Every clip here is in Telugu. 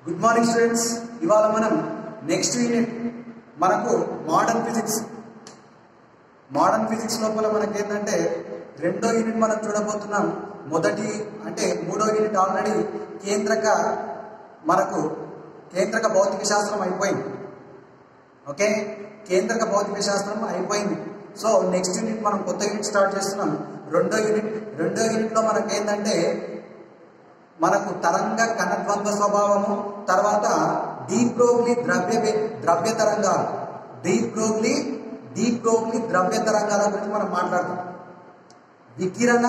గుడ్ మార్నింగ్ స్టూడెంట్స్ ఇవాళ మనం నెక్స్ట్ యూనిట్ మనకు మోడర్న్ ఫిజిక్స్ మోడర్న్ ఫిజిక్స్ లోపల మనకి ఏంటంటే రెండో యూనిట్ మనం చూడబోతున్నాం మొదటి అంటే మూడో యూనిట్ ఆల్రెడీ కేంద్రక మనకు కేంద్రక భౌతిక శాస్త్రం అయిపోయింది ఓకే కేంద్రక భౌతిక శాస్త్రం అయిపోయింది సో నెక్స్ట్ యూనిట్ మనం కొత్త యూనిట్ స్టార్ట్ చేస్తున్నాం రెండో యూనిట్ రెండో యూనిట్లో మనకి ఏంటంటే మనకు తరంగ కణద్వంద్వ స్వభావము తర్వాత డీప్ బ్రోగ్లీ ద్రవ్య ద్రవ్య తరంగాలు డీప్ బ్రోగ్లీ డీప్ బ్రోగ్లీ ద్రవ్య తరంగాల గురించి మనం మాట్లాడతాం వికిరణ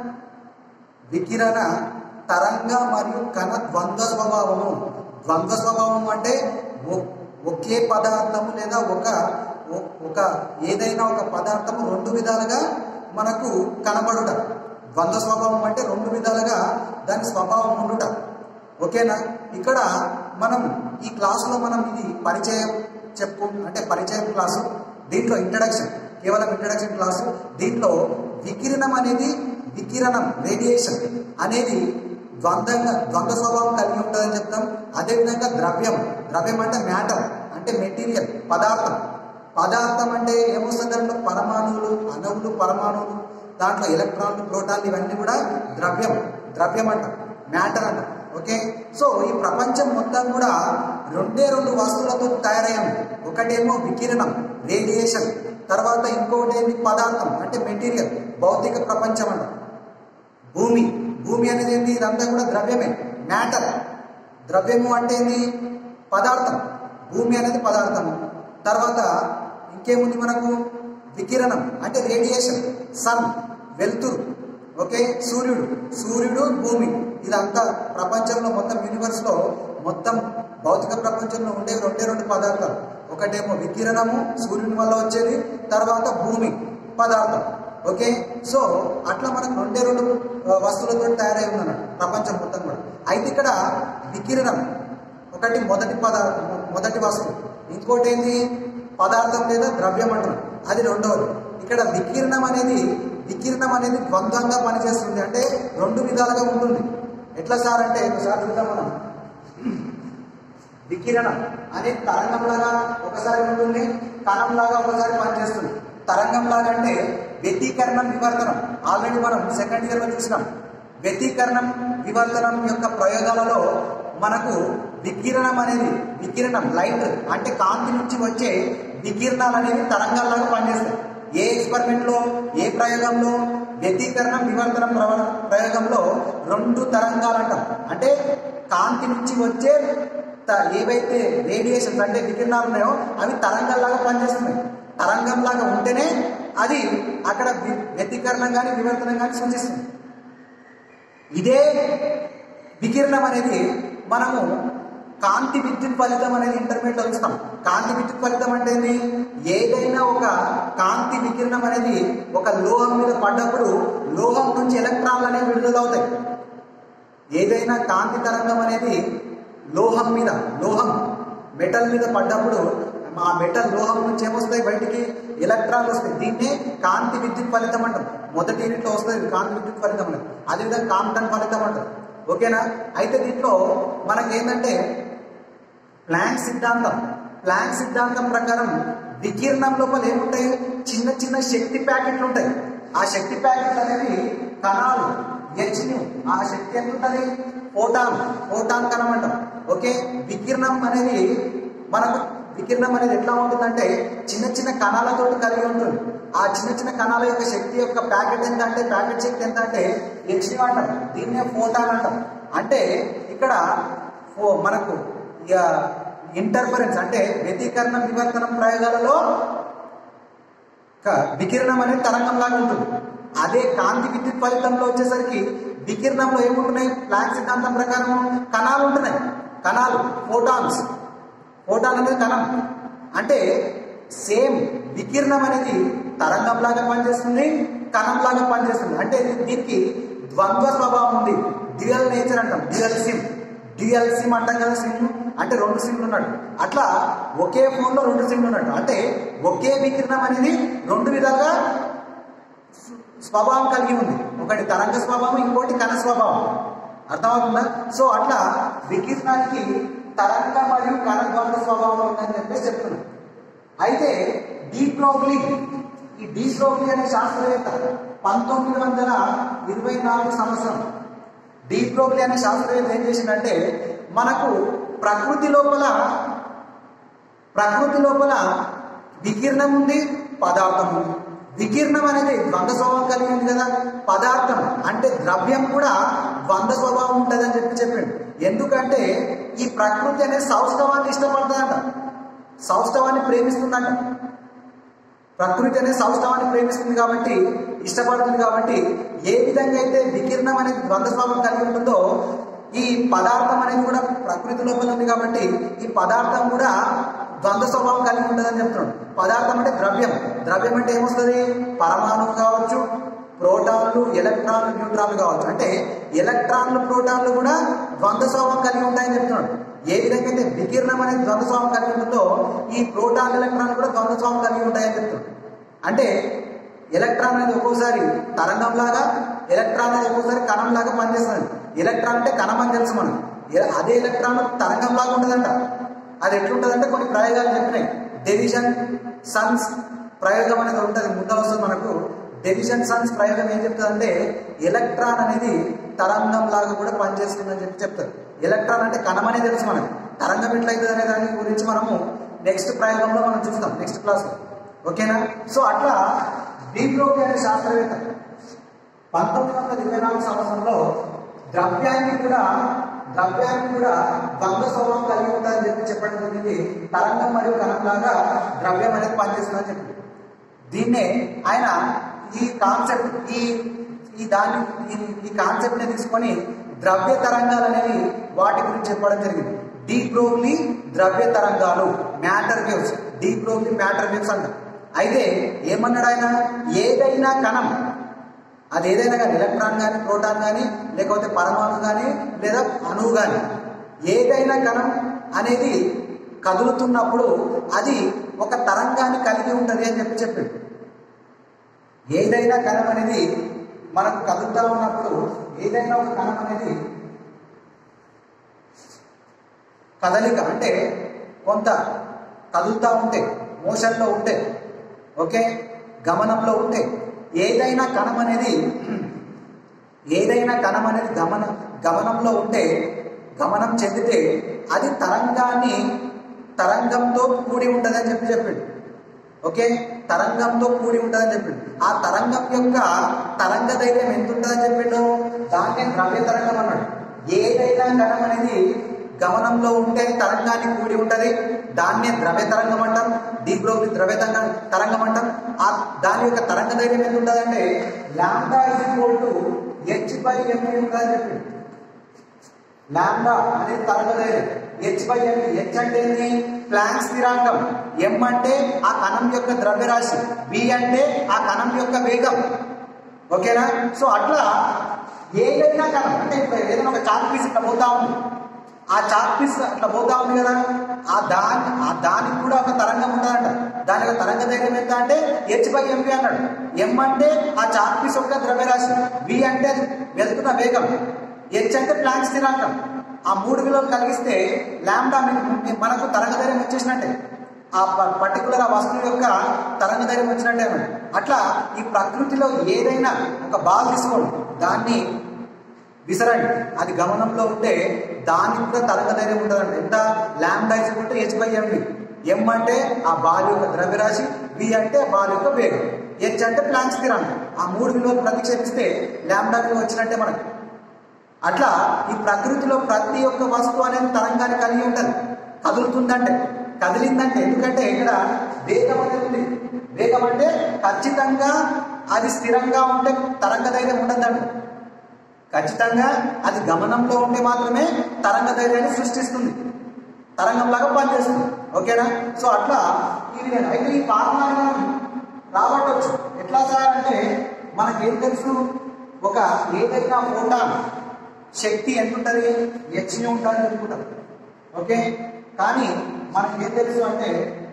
వికిరణ తరంగ మరియు కణ ద్వంద్వ స్వభావము ద్వంద్వ స్వభావం అంటే ఒ- ఒకే పదార్థము లేదా ఒక ఒ- ఒక ఏదైనా ఒక పదార్థము రెండు విధాలుగా మనకు కనబడుట ద్వంద్వ స్వభావం అంటే రెండు విధాలుగా దాని స్వభావం ఉండుట ఓకేనా ఇక్కడ మనం ఈ క్లాసులో మనం ఇది పరిచయం చెప్పు అంటే పరిచయం క్లాసు దీంట్లో ఇంట్రడక్షన్ కేవలం ఇంట్రడక్షన్ క్లాసు దీంట్లో వికిరణం అనేది వికిరణం రేడియేషన్ అనేది ద్వంద్వంగా ద్వంద్వ స్వభావం కలిగి ఉంటుందని చెప్తాం అదేవిధంగా ద్రవ్యం ద్రవ్యం అంటే మ్యాటర్ అంటే మెటీరియల్ పదార్థం పదార్థం అంటే ఏమొస్తుంది దాంట్లో పరమాణువులు అణువులు పరమాణువులు దాంట్లో ఎలక్ట్రాన్లు ప్రోటాన్లు ఇవన్నీ కూడా ద్రవ్యం ద్రవ్యం అంట మ్యాటర్ అంట ఓకే సో ఈ ప్రపంచం మొత్తం కూడా రెండే రెండు వస్తువులతో తయారయ్యాం ఒకటేమో వికిరణం రేడియేషన్ తర్వాత ఇంకొకటి ఏంటి పదార్థం అంటే మెటీరియల్ భౌతిక ప్రపంచం అంట భూమి భూమి అనేది ఏంటి ఇదంతా కూడా ద్రవ్యమే మ్యాటర్ ద్రవ్యము అంటే ఏంటి పదార్థం భూమి అనేది పదార్థము తర్వాత ఇంకేముంది మనకు వికిరణం అంటే రేడియేషన్ సన్ వెలుతురు ఓకే సూర్యుడు సూర్యుడు భూమి ఇదంతా ప్రపంచంలో మొత్తం యూనివర్స్లో మొత్తం భౌతిక ప్రపంచంలో ఉండే రెండే రెండు పదార్థాలు ఒకటేమో వికిరణము సూర్యుని వల్ల వచ్చేది తర్వాత భూమి పదార్థం ఓకే సో అట్లా మనకు రెండే రెండు ఆ, వస్తువులతో తయారై ఉందన్నట్టు ప్రపంచం మొత్తం కూడా అయితే ఇక్కడ వికిరణం ఒకటి మొదటి పదార్థం మొదటి వస్తువు ఇంకోటి ఏంటి పదార్థం లేదా ద్రవ్యం అంటారు అది రెండవది ఇక్కడ వికిరణం అనేది వికిరణం అనేది ద్వంద్వంగా పనిచేస్తుంది అంటే రెండు విధాలుగా ఉంటుంది ఎట్లా సార్ అంటే ఒకసారి చూద్దాం మనం వికిరణం అనేది తరంగంలాగా ఒకసారి ఉంటుంది కణంలాగా ఒకసారి పనిచేస్తుంది తరంగంలాగా అంటే వ్యతీకరణం వివర్తనం ఆల్రెడీ మనం సెకండ్ ఇయర్లో చూసినాం వ్యతీకరణం వివర్తనం యొక్క ప్రయోగాలలో మనకు వికిరణం అనేది వికిరణం లైట్ అంటే కాంతి నుంచి వచ్చే వికిరణాలు అనేవి తరంగాల్లాగా పనిచేస్తాయి ఏ ఎక్స్పెరిమెంట్లో ఏ ప్రయోగంలో వ్యతీకరణం వివర్తనం ప్రవ- ప్రయోగంలో రెండు తరంగాలు అంటాం అంటే కాంతి నుంచి వచ్చే త- ఏవైతే రేడియేషన్స్ అంటే వికిరణాలు ఉన్నాయో అవి తరంగంలాగా పనిచేస్తున్నాయి తరంగంలాగా ఉంటేనే అది అక్కడ వి- వ్యతీకరణం కానీ వివర్తనం కానీ సూచిస్తుంది ఇదే వికిరణం అనేది మనము కాంతి విద్యుత్ ఫలితం అనేది ఇంటర్మీడియట్ లో చూస్తాం కాంతి విద్యుత్ ఫలితం అంటే ఏంది ఏదైనా ఒక కాంతి వికిరణం అనేది ఒక లోహం మీద పడ్డప్పుడు లోహం నుంచి ఎలక్ట్రాన్లు అనేవి విడుదలవుతాయి ఏదైనా కాంతి తరంగం అనేది లోహం మీద లోహం మెటల్ మీద పడ్డప్పుడు ఆ మెటల్ లోహం నుంచి ఏమొస్తాయి బయటికి ఎలక్ట్రాన్లు వస్తాయి దీన్నే కాంతి విద్యుత్ ఫలితం అంటాం మొదటి యూనిట్లో వస్తుంది ఇది కాంతి విద్యుత్ ఫలితం అంటారు అదేవిధంగా కాంప్టన్ ఫలితం అంటారు ఓకేనా అయితే దీంట్లో మనకి ఏంటంటే ప్లాంక్ సిద్ధాంతం ప్లాంక్ సిద్ధాంతం ప్రకారం వికిరణం లోపల ఏముంటాయి చిన్న చిన్న శక్తి ప్యాకెట్లు ఉంటాయి ఆ శక్తి ప్యాకెట్లు అనేవి కణాలు హెచ్ను ఆ శక్తి ఎంత ఉంటుంది ఫోటాన్ ఫోటాన్ కణం అంటాం ఓకే వికిరణం అనేది మనకు వికిరణం అనేది ఎట్లా ఉంటుందంటే చిన్న చిన్న కణాలతో కలిగి ఉంటుంది ఆ చిన్న చిన్న కణాల యొక్క శక్తి యొక్క ప్యాకెట్ ఎంత అంటే ప్యాకెట్ శక్తి ఎంత అంటే హెచ్ని అంటాం దీన్నే ఫోటాన్ అంటాం అంటే ఇక్కడ ఓ మనకు ఇక ఇంటర్ఫరెన్స్ అంటే వ్యతీకరణ వివర్తనం ప్రయోగాలలో క- వికిరణం అనేది తరంగంలాగా ఉంటుంది అదే కాంతి విద్యుత్ ఫలితంలో వచ్చేసరికి వికిరణంలో ఏముంటున్నాయి ప్లాంక్ సిద్ధాంతం ప్రకారం కణాలు ఉంటున్నాయి కణాలు ఫోటాన్స్ ఫోటాన్ అనేది కణం అంటే సేమ్ వికిరణం అనేది తరంగంలాగా పనిచేస్తుంది కణంలాగా పనిచేస్తుంది అంటే ఇది- దీనికి ద్వంద్వ స్వభావం ఉంది డ్యూయల్ నేచర్ అంటాం డ్యూయల్ సిమ్ డ్యూయల్ సిమ్ అంటాం కదా సిమ్ అంటే రెండు సిమ్లు ఉన్నట్టు అట్లా ఒకే ఫోన్లో రెండు సిమ్లు ఉన్నట్టు అంటే ఒకే వికిరణం అనేది రెండు విధాలుగా స్వభావం కలిగి ఉంది ఒకటి తరంగ స్వభావం ఇంకోటి కణ స్వభావం అర్థమవుతుందా సో అట్లా వికిరణానికి తరంగ మరియు కణ ద్వంద్వ స్వభావం ఉందని చెప్పేసి చెప్తున్నాం అయితే డీప్రోగ్లీ ఈ డీప్రోగ్లీ అనే శాస్త్రవేత్త పంతొమ్మిది వందల ఇరవై నాలుగు సంవత్సరం డీప్రోగ్లీ అనే శాస్త్రవేత్త ఏం చేసిందంటే మనకు ప్రకృతి లోపల ప్రకృతి లోపల వికిరణం ఉంది పదార్థం ఉంది వికిరణం అనేది ద్వంద్వ స్వభావం కలిగి ఉంది కదా పదార్థం అంటే ద్రవ్యం కూడా ద్వంద్వ స్వభావం ఉంటుందని చెప్పి చెప్పాడు ఎందుకంటే ఈ ప్రకృతి అనేది సౌష్ఠవాన్ని ఇష్టపడుతుందంట సౌష్ఠవాన్ని ప్రేమిస్తుందంట ప్రకృతి అనేది సౌష్ఠవాన్ని ప్రేమిస్తుంది కాబట్టి ఇష్టపడుతుంది కాబట్టి ఏ విధంగా అయితే వికిరణం అనేది ద్వంద్వ స్వభావం కలిగి ఉంటుందో ఈ పదార్థం అనేది కూడా ప్రకృతి లోపల ఉంది కాబట్టి ఈ పదార్థం కూడా ద్వంద్వ స్వభావం కలిగి ఉంటుందని చెప్తున్నాడు పదార్థం అంటే ద్రవ్యం ద్రవ్యం అంటే ఏమొస్తుంది పరమాణువు కావచ్చు ప్రోటాన్లు ఎలక్ట్రాన్లు న్యూట్రాన్లు కావచ్చు అంటే ఎలక్ట్రాన్లు ప్రోటాన్లు కూడా ద్వంద్వ స్వభావం కలిగి ఉంటాయని చెప్తున్నాడు ఏ విధంగా అయితే వికిరణం అనేది ద్వంద్వ స్వభావం కలిగి ఉంటుందో ఈ ప్రోటాన్ ఎలక్ట్రాన్లు కూడా ద్వంద్వ స్వభావం కలిగి ఉంటాయని చెప్తున్నాడు అంటే ఎలక్ట్రాన్ అనేది ఒక్కోసారి తరంగం లాగా ఎలక్ట్రాన్ అనేది ఒక్కోసారి కణం లాగా పనిచేస్తుంది ఎలక్ట్రాన్ అంటే కణం అని తెలుసు మనం ఎ- అదే ఎలక్ట్రాన్ తరంగం లాగా ఉంటుందంట అది ఎట్లుంటుందంటే కొన్ని ప్రయోగాలు చెప్పినాయి డెవిజన్ సన్స్ ప్రయోగం అనేది ఉంటుంది ముందు వస్తుంది మనకు డెవిజన్ సన్స్ ప్రయోగం ఏం చెప్తుందంటే ఎలక్ట్రాన్ అనేది తరంగం లాగా కూడా పనిచేస్తుందని చెప్పి చెప్తారు ఎలక్ట్రాన్ అంటే కణం అనేది తెలుసు మనకి తరంగం ఎట్లయితుంది అనే దాని గురించి మనము నెక్స్ట్ ప్రయోగంలో మనం చూస్తాం నెక్స్ట్ క్లాస్ ఓకేనా సో అట్లా డీప్లోకి అనే శాస్త్రవేత్త పంతొమ్మిది వందల ఇరవై నాలుగు సంవత్సరంలో ద్రవ్యాన్ని కూడా ద్రవ్యాన్ని కూడా ద్వంద్వ స్వభావం కలిగి ఉంటుందని చెప్పి చెప్పడం జరిగింది తరంగం మరియు కణంలాగా ద్రవ్యం అనేది పనిచేస్తుందని చెప్పి దీన్నే ఆయన ఈ కాన్సెప్ట్ ఈ ఈ దాన్ని ఈ- ఈ కాన్సెప్ట్ ని తీసుకొని ద్రవ్య తరంగాలు అనేవి వాటి గురించి చెప్పడం జరిగింది డీప్రోగ్లీ ద్రవ్య తరంగాలు matter waves de Broglie matter waves అంట అయితే ఏమన్నాడు ఆయన ఏదైనా కణం అది ఏదైనా కానీ ఎలక్ట్రాన్ కానీ ప్రోటాన్ కానీ లేకపోతే పరమాణు కానీ లేదా అణువు కానీ ఏదైనా కణం అనేది కదులుతున్నప్పుడు అది ఒక తరంగాన్ని కలిగి ఉంటుంది అని చెప్పి చెప్పాడు ఏదైనా కణం అనేది మనకు కదులుతూ ఉన్నప్పుడు ఏదైనా ఒక కణం అనేది కదలిక అంటే కొంత కదులుతూ ఉంటే మోషన్లో ఉంటే ఓకే గమనంలో ఉంటే ఏదైనా కణం అనేది ఏదైనా కణం అనేది గమన గమనంలో ఉంటే గమనం చెందితే అది తరంగాన్ని తరంగంతో కూడి ఉంటుందని చెప్పి చెప్పాడు ఓకే తరంగంతో కూడి ఉంటుందని చెప్పిండు ఆ తరంగం యొక్క తరంగ ధైర్యం ఎంత ఉంటుందని చెప్పిండు దాన్నే ద్రవ్య తరంగం అన్నాడు ఏదైనా కణం అనేది గమనంలో ఉంటే తరంగాన్ని కూడి ఉంటది దాన్నే ద్రవ్య తరంగం అంటాం డీప్లోకి ద్రవ్య తరంగం తరంగం అంటాం ఆ దాని యొక్క తరంగ ధైర్యం ఎంత ఉంటుందంటే lambda is equal to H by M ఉంటుందని చెప్పిండు లాండా అనేది తరంగ ధైర్యం హెచ్ బై ఎం హెచ్ అంటే ఏంటి ప్లాంక్ స్థిరాంకం ఎం అంటే ఆ కణం యొక్క ద్రవ్యరాశి బి అంటే ఆ కణం యొక్క వేగం ఓకేనా సో అట్లా ఏదైనా కణం అంటే ఇప్పుడు ఏదైనా ఒక చాక్ పీస్ ఇట్లా పోతా ఉంది ఆ చాక్ పీస్ అట్లా పోతా ఉంది కదా ఆ దాని ఆ దానికి కూడా ఒక తరంగం ఉంటుందంట దాని యొక్క తరంగ ధైర్యం ఎంత అంటే హెచ్ బై ఎంపీ అన్నాడు ఎం అంటే ఆ చాక్ పీస్ యొక్క ద్రవ్యరాశి బి అంటే అది వెళ్తున్న వేగం హెచ్ అంటే ప్లాంక్ స్థిరాంకం ఆ మూడు విలువలు కలిగిస్తే ల్యాండా మనకు తరంగ ధైర్యం వచ్చేసినట్టే ఆ పర్టికులర్ ఆ వస్తువు యొక్క తరంగ ధైర్యం వచ్చినట్టే అన్నాడు అట్లా ఈ ప్రకృతిలో ఏదైనా ఒక బాల్ తీసుకోండి దాన్ని విసరండి అది గమనంలో ఉంటే దానికి కూడా తరంగ ధైర్యం ఉంటుందంట ఎంత ల్యాండా ఇసుకుంటే హెచ్ బై ఎండి ఎం అంటే ఆ బాల్ యొక్క ద్రవ్యరాశి బి అంటే ఆ బాల్ యొక్క వేగం హెచ్ అంటే ప్లాంక్ స్థిరాంకం ఆ మూడు విలువలు ప్రతిక్షేపిస్తే ల్యాండా విలువ వచ్చినట్టే మనకు అట్లా ఈ ప్రకృతిలో ప్రతి ఒక్క వస్తువు అనేది తరంగాన్ని కలిగి ఉంటుంది కదులుతుందంటే కదిలిందంటే ఎందుకంటే ఇక్కడ వేగం అనేది ఉంది వేగం అంటే ఖచ్చితంగా అది స్థిరంగా ఉంటే తరంగ ధైర్యం ఉండదండి ఖచ్చితంగా అది గమనంలో ఉంటే మాత్రమే తరంగ ధైర్యాన్ని సృష్టిస్తుంది తరంగంలాగా పనిచేస్తుంది ఓకేనా సో అట్లా ఈ విధంగా అయితే ఈ ఫార్ములా మనం రాబట్టవచ్చు ఎట్లా సార్ అంటే మనకేం తెలుసు ఒక ఏదైనా ఫోటాన్ శక్తి ఎంత ఉంటుంది హెచ్ని ఉంటుంది అనుకుంటాం ఓకే కానీ మనకి ఏం తెలుసు అంటే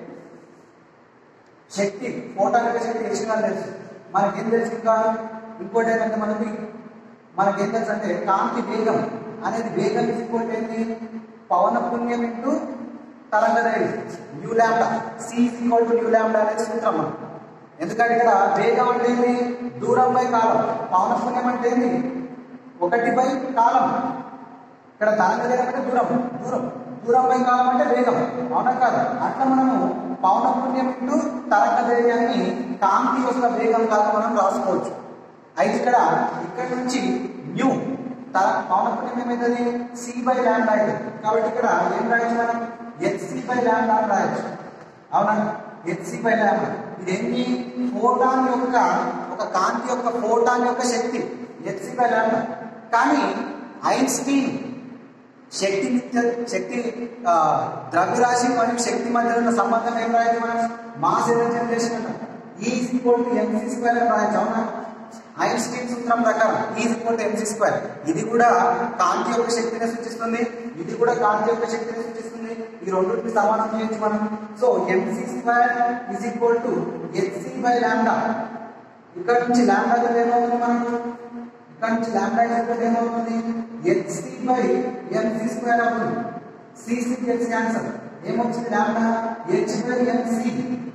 శక్తి ఫోటాన్ యొక్క శక్తి హెచ్ అని తెలుసు మనకేం తెలుసు ఇంకా ఇంకోటి ఏంటంటే మనకి మనకేం తెలుసు అంటే కాంతి వేగం అనేది వేగం ఇంకోటి ఏంటి పవన పుణ్యం ఇంటూ తరంగ ధైర్యం న్యూ ల్యాండా సి ఈక్వల్ టు న్యూ ల్యాండా అనేది సూత్రం మనం ఎందుకంటే ఇక్కడ వేగం అంటే ఏంది దూరం బై కాలం పవన పుణ్యం అంటే ఏంది ఒకటి బై కాలం ఇక్కడ తరంగ ధైర్యం అంటే దూరం దూరం దూరం బై కాలం అంటే వేగం అవునా కాదు అట్లా మనము పవన పుణ్యం ఇంటూ తరంగ ధైర్యాన్ని కాంతి యొక్క వేగం కాదు మనం రాసుకోవచ్చు అయితే ఇక్కడ ఇక్కడ నుంచి న్యూ తర పవన పుణ్యం ఏమైతుంది సి బై ల్యాండా అయితే కాబట్టి ఇక్కడ ఏం రాయొచ్చు మనం హెచ్సి బై ల్యాండా అని రాయొచ్చు అవునా హెచ్సి బై ల్యాండా ఇదేంటి ఫోటాన్ యొక్క ఒక కాంతి యొక్క ఫోటాన్ యొక్క శక్తి హెచ్సి బై ల్యాండా కానీ ఐన్స్టీన్ శక్తి నిత్య శక్తి ఆ, ద్రవ్యరాశి మరియు శక్తి మధ్య ఉన్న సంబంధం ఏం రాయాలి మనం మాస్ ఎనర్జీ జనరేషన్ అంటాం ఈ ఈక్వల్ టు ఎంసీ స్క్వేర్ అని రాయొచ్చు అవునా ఐన్స్టీన్ సూత్రం ప్రకారం ఈ ఈక్వల్ టు ఎంసీ స్క్వేర్ ఇది కూడా కాంతి యొక్క శక్తిని సూచిస్తుంది ఇది కూడా కాంతి యొక్క శక్తిని సూచిస్తుంది ఈ రెండింటిని సమానం చేయొచ్చు మనం so M C square is equal to H C by lambda ఇక్కడ నుంచి ల్యాండా ఏమవుతుంది మనకు ఇక్కడ నుంచి ల్యాండా ఈక్వల్ ఏమవుతుంది హెచ్సి బై ఎంసీ స్క్వేర్ అవుతుంది సిసి హెచ్ క్యాన్సర్ ఏమొచ్చింది ల్యాండా హెచ్ బై ఎంసీ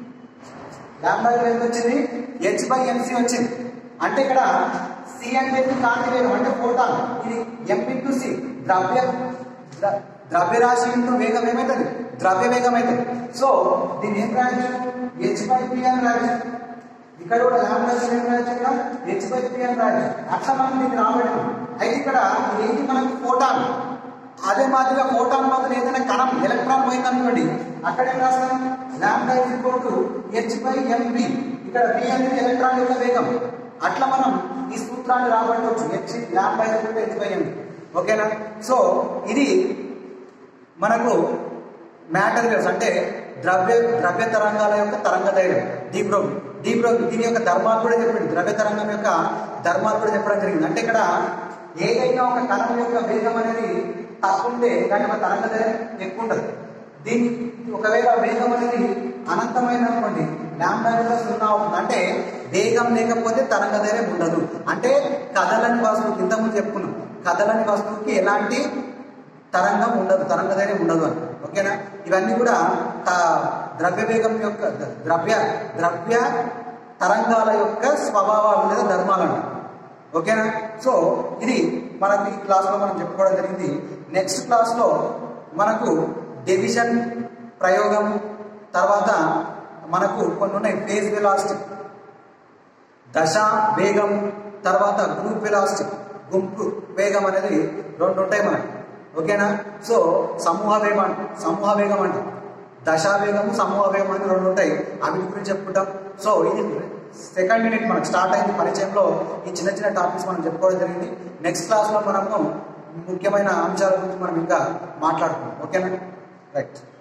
ల్యాండా ఎంత వచ్చింది హెచ్ బై ఎంసీ వచ్చింది అంటే ఇక్కడ సి అంటే కాంతి వేగం అంటే ఫోటాన్ ఇది ఎం ఇంటూ సి ద్రవ్య ద్ర- ద్రవ్యరాశి ఇంటూ వేగం ఏమవుతుంది ద్రవ్య వేగం అవుతుంది సో దీన్ని ఏం రాయొచ్చు హెచ్ బై పి అని రాయొచ్చు ఇక్కడ కూడా ల్యాండా ఏం రాయొచ్చు ఇక్కడ హెచ్ బై పి అని రాయొచ్చు అట్లా మనం దీన్ని రాబట్టి అయితే ఇక్కడ ఏంటి మనకు ఫోటాన్ అదే మాదిరిగా ఫోటాన్ బదులు ఏదైనా కణం ఎలక్ట్రాన్ పోయింది అనుకోండి అక్కడ ఏం రాస్తాం lambda is equal to H by M B ఇక్కడ బి అనేది ఎలక్ట్రాన్ యొక్క వేగం అట్లా మనం ఈ సూత్రాన్ని రాబట్టవచ్చు H lambda is equal to H by M B ఓకేనా సో ఇది మనకు మ్యాటర్ వేవ్స్ అంటే ద్రవ్య ద్రవ్య తరంగాల యొక్క తరంగ ధైర్యం డీప్రో డీప్రో దీని యొక్క ధర్మాలు కూడా చెప్పండి ద్రవ్య తరంగం యొక్క ధర్మాలు కూడా చెప్పడం జరిగింది అంటే ఇక్కడ ఏదైనా ఒక కణం యొక్క వేగం అనేది తక్కువ ఉంటే దాని యొక్క తరంగ ధైర్యం ఎక్కువ ఉంటుంది దీని ఒకవేళ వేగం అనేది అనంతమైన అనుకోండి ల్యాండా విలువ సున్నా అవుతుంది అంటే వేగం లేకపోతే తరంగ ధైర్యం ఉండదు అంటే కదలని వస్తువుకి ఇంతకుముందు చెప్పుకున్నాం కదలని వస్తువుకి ఎలాంటి తరంగం ఉండదు తరంగ ధైర్యం ఉండదు అని ఓకేనా ఇవన్నీ కూడా త- ద్రవ్య వేగం యొక్క ద- ద్రవ్య ద్రవ్య తరంగాల యొక్క స్వభావాలు లేదా ధర్మాలు అంట ఓకేనా సో ఇది మనకి ఈ క్లాస్లో మనం చెప్పుకోవడం జరిగింది నెక్స్ట్ క్లాస్లో మనకు డివిజన్ ప్రయోగం తర్వాత మనకు కొన్ని ఉన్నాయి ఫేజ్ వెలాసిటీ దశ వేగం తర్వాత గ్రూప్ వెలాసిటీ గుంపు వేగం అనేది రెండు ఉంటాయి మనకి ఓకేనా సో సమూహ వేగం అంట సమూహ వేగం అంట దశా వేగము సమూహ వేగం అని రెండు ఉంటాయి అవి గురించి చెప్పుకుంటాం సో ఇది సెకండ్ యూనిట్ మనకు స్టార్ట్ అయింది పరిచయంలో ఈ చిన్న చిన్న టాపిక్స్ మనం చెప్పుకోవడం జరిగింది నెక్స్ట్ క్లాస్లో మనము ముఖ్యమైన అంశాల గురించి మనం ఇంకా మాట్లాడుకుందాం ఓకేనా రైట్